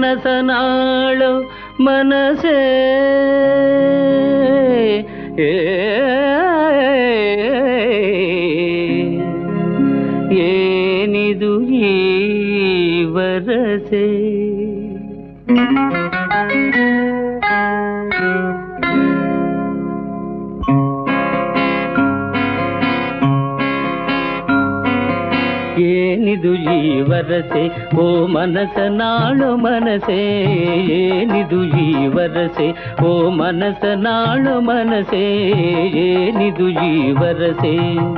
ಮನಸನಾಳು ಮನಸೇ ಏ ಏನಿದು ಈ ವರಸೆ ಏನಿದು ಈ ವರಸೆ ಓ ಮನಸ ನಾಳು ಮನಸೆ ಏನಿದು ಈ ವರಸೆ ಓ ಮನಸ ನಾಳು ಮನಸೆ ಏನಿದು ಈ ವರಸೆ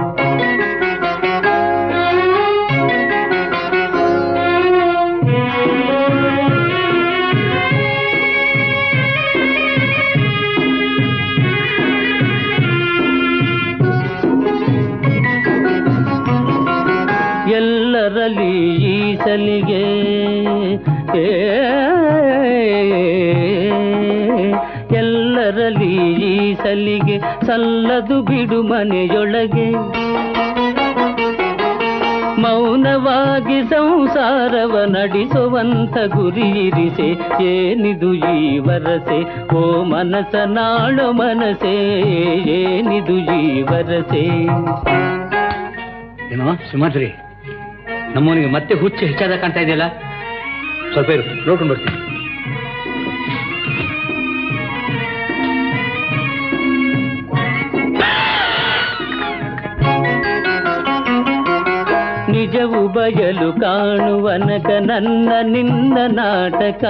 ಎಲ್ಲರಲ್ಲಿ ಈ ಸಲಿಗೆ ಏ, ಎಲ್ಲರಲ್ಲಿ ಈ ಸಲಿಗೆ ಸಲ್ಲದು ಬಿಡು ಮನೆಯೊಳಗೆ ಮೌನವಾಗಿ ಸಂಸಾರವ ನಡೆಸುವಂತ ಗುರಿ ಇರಿಸೆ ಏನಿದು ಈ ವರಸೆ ಓ ಮನಸ ನಾಳು ಮನಸೆ ಏನಿದು ಈ ವರಸೆ ಏನೋ ಸುಮಂತ್ರಿ ನಮ್ಮವನಿಗೆ ಮತ್ತೆ ಹುಚ್ಚು ಹೆಚ್ಚಾದ ಕಾಣ್ತಾ ಇದೆಯಲ್ಲ ಸ್ವಲ್ಪ ಇರು ನೋಡ್ಕೊಂಡು ಬರ್ತೀನಿ ನಿಜವು ಬಯಲು ಕಾಣುವನಕ ನನ್ನ ನಿನ್ನ ನಾಟಕ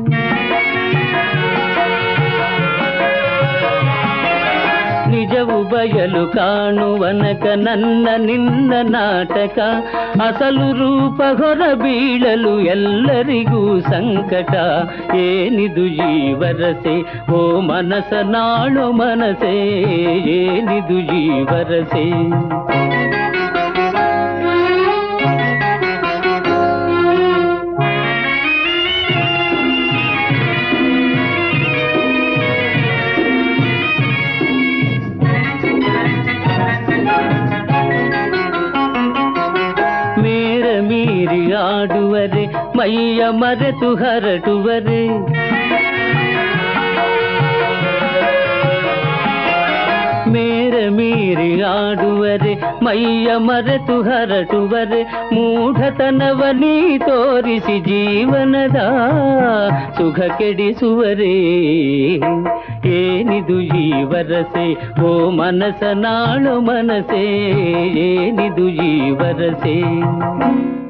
ನಿಜವು ಬಯಲು ಕಾಣುವನಕ ನನ್ನ ನಿನ್ನ ನಾಟಕ ಅಸಲು ರೂಪ ಹೊರ ಬೀಳಲು ಎಲ್ಲರಿಗೂ ಸಂಕಟ ಏನಿದು ಈ ವರಸೆ ಓ ಮನಸ ನಾಳು ಮನಸೆ ಏನಿದು ಈ ವರಸೆ ಮೇರ ಮೀರಿ ಆಡುವರೆ ಮೈಯ ಮರೆತು ಹರಟುವರೆ ಮೇರ ಮೀರಿ ಆಡುವರೆ ಮೈಯ ಮರೆತು ಹರಟುವರೆ ಮೂಢತನವ ನೀ ತೋರಿಸಿ ಜೀವನದ ಸುಖ ಕೆಡಿಸುವರೆ ಏನಿದು ಈ ವರಸೆ ಓ ಮನಸ ನಾಳು ಮನಸೆ ಏನಿದು ಈ ವರಸೆ